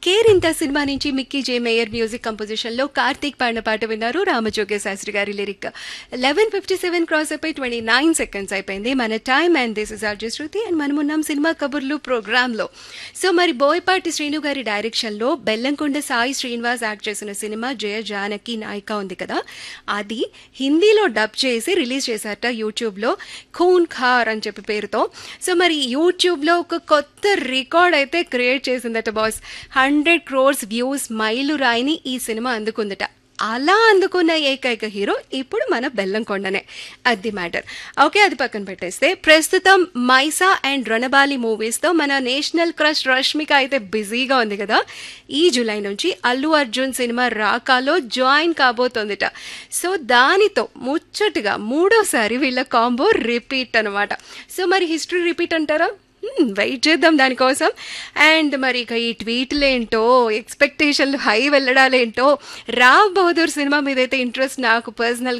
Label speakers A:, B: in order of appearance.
A: Kerintha cinema నుంచి Mickey J Meyer music composition లో కార్తీక్ పాడిన పాట విన్నారు రామజోగే శాస్త్రి గారి lyric eleven fifty seven cross అయిపోయి ట్వంటీ నైన్ సెకండ్స్ అయిపోయింది మన time and this is RJ Shruti and మనం ఉన్నాం సినిమా కబుర్లు ప్రోగ్రామ్ లో సో మరి బోయపాటి శ్రీను గారి డైరెక్షన్ లో బెల్లంకొండ సాయి శ్రీనివాస్ యాక్ట్ చేసిన సినిమా జయ జానకి నాయిక ఉంది కదా అది హిందీలో డబ్ చేసి రిలీజ్ చేశారట యూట్యూబ్ లో ఖూన్ ఖార్ అని చెప్పి పేరుతో సో మరి యూట్యూబ్ లో ఒక కొత్త రికార్డ్ అయితే క్రియేట్ చేసిందట బాస్ హండ్రెడ్ క్రోర్స్ వ్యూస్ మైలు రాయిని ఈ సినిమా అందుకుందట అలా అందుకున్న ఏకైక హీరో ఇప్పుడు మన బెల్లంకొండనే అది మ్యాటర్ ఓకే అది పక్కన పెట్టేస్తే ప్రస్తుతం మైసా అండ్ రణబాలి మూవీస్తో మన నేషనల్ క్రష్ రష్మిక అయితే బిజీగా ఉంది కదా ఈ జూలై నుంచి అల్లు అర్జున్ సినిమా రాకాలో జాయిన్ కాబోతోందిట సో దానితో ముచ్చటగా మూడోసారి వీళ్ళ కాంబో రిపీట్ అనమాట సో మరి హిస్టరీ రిపీట్ అంటారా వెయిట్ చేద్దాం దానికోసం అండ్ మరి ఇక ఈ ట్వీట్లేంటో ఎక్స్పెక్టేషన్లు హై వెళ్ళడాలేంటో రావ్ బహదూర్ సినిమా మీద అయితే ఇంట్రెస్ట్ నాకు పర్సనల్